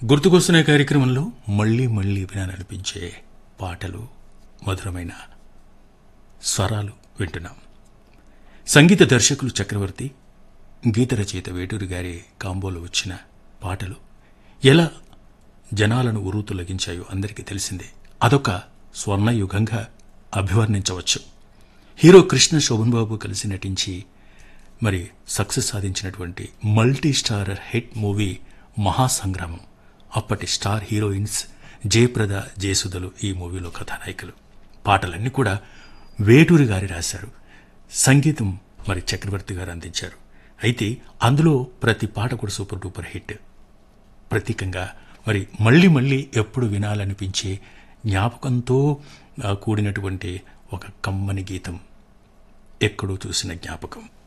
గుర్తుకొస్తున్న కార్యక్రమంలో మళ్ళీ మళ్ళీ వినాలనిపించే పాటలు మధురమైన స్వరాలు వింటున్నాం సంగీత దర్శకులు చక్రవర్తి గీత రచయిత వేటూరి గారి కాంబోలో వచ్చిన పాటలు ఎలా జనాలను ఉరుతులగించాయో అందరికీ తెలిసిందే అదొక స్వర్ణయుగంగా అభివర్ణించవచ్చు హీరో కృష్ణ శోభన్ బాబు కలిసి నటించి మరి సక్సెస్ సాధించినటువంటి multi starrer hit movie Mahasangramam అప్పటి స్టార్ హీరోయిన్స్ జయప్రద జయసుధలు ఈ మూవీలో కథానాయకులు పాటలన్నీ కూడా వేటూరి గారి రాశారు సంగీతం మరి చక్రవర్తి గారు అందించారు అయితే అందులో ప్రతి పాట కూడా సూపర్ డూపర్ హిట్ ప్రతీకంగా మరి మళ్ళీ మళ్ళీ ఎప్పుడు వినాలనిపించే జ్ఞాపకంతో ఆ, కూడినటువంటి ఒక కమ్మని గీతం ఎక్కడో చూసిన జ్ఞాపకం